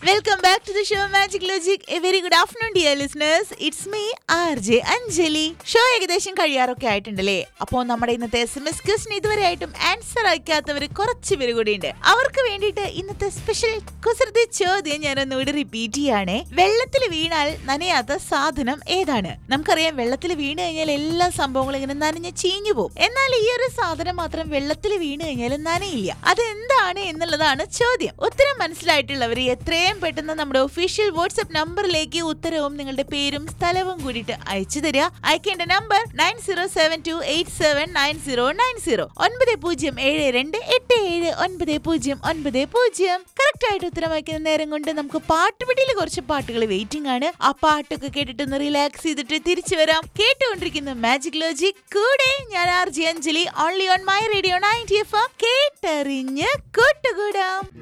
welcome back to the show magic logic a very good afternoon dear listeners it's me R J Anjali show ഏകദേശം കഴിയാറൊക്കെ ആയിട്ടുണ്ടല്ലേ അപ്പോൾ നമ്മുടെ ഇന്നത്തെ S M S ക്വസ്റ്റിന് ഇതുവരെ ആയിട്ടും ആൻസർ അയക്കാത്തവർ കുറച്ച് പേര് കൂടിയുണ്ട് അവർക്ക് വേണ്ടിയിട്ട് ഇന്നത്തെ സ്പെഷ്യൽ കുസൃതി ചോദ്യം ഞാൻ ഒന്നുകൂടി റിപ്പീറ്റ് ചെയ്യാണ് വെള്ളത്തിൽ വീണാൽ നനയാത്ത സാധനം ഏതാണ് നമുക്കറിയാം വെള്ളത്തിൽ വീണ് കഴിഞ്ഞാൽ എല്ലാ സംഭവങ്ങളും ഇങ്ങനെ നനഞ്ഞ് ചീഞ്ഞു പോകും എന്നാൽ ഈ ഒരു സാധനം മാത്രം വെള്ളത്തിൽ വീണ് കഴിഞ്ഞാൽ നനയില്ല അത് എന്താണ് എന്നുള്ളതാണ് ചോദ്യം ഉത്തരം മനസ്സിലായിട്ടുള്ളവർ എത്രയും പെട്ടെന്ന് നമ്മുടെ ഒഫീഷ്യൽ വാട്സ്ആപ്പ് നമ്പറിലേക്ക് ഉത്തരവും നിങ്ങളുടെ പേരും സ്ഥലവും കൂടിയിട്ട് അയച്ചു തരിക അയക്കേണ്ട number nine zero seven two eight seven nine zero nine zero ഒൻപത് പൂജ്യം ഏഴ് രണ്ട് എട്ട് ഏഴ് ഒൻപത് പൂജ്യം ഒൻപത് പൂജ്യം കറക്റ്റ് ആയിട്ട് ഉത്തരം അയക്കുന്ന നേരം കൊണ്ട് നമുക്ക് പാട്ടുപിടിയിൽ കുറച്ച് പാട്ടുകൾ വെയിറ്റിംഗ് ആണ് ആ പാട്ടൊക്കെ കേട്ടിട്ട് ഒന്ന് റിലാക്സ് ചെയ്തിട്ട് തിരിച്ചു വരാം കേട്ടുകൊണ്ടിരിക്കുന്ന മാജിക് ലോജിക് കൂടെ ഞാൻ R J Anjali only on my radio ninety F കേട്ടറിഞ്ഞ് കൂട്ടുകൂടാം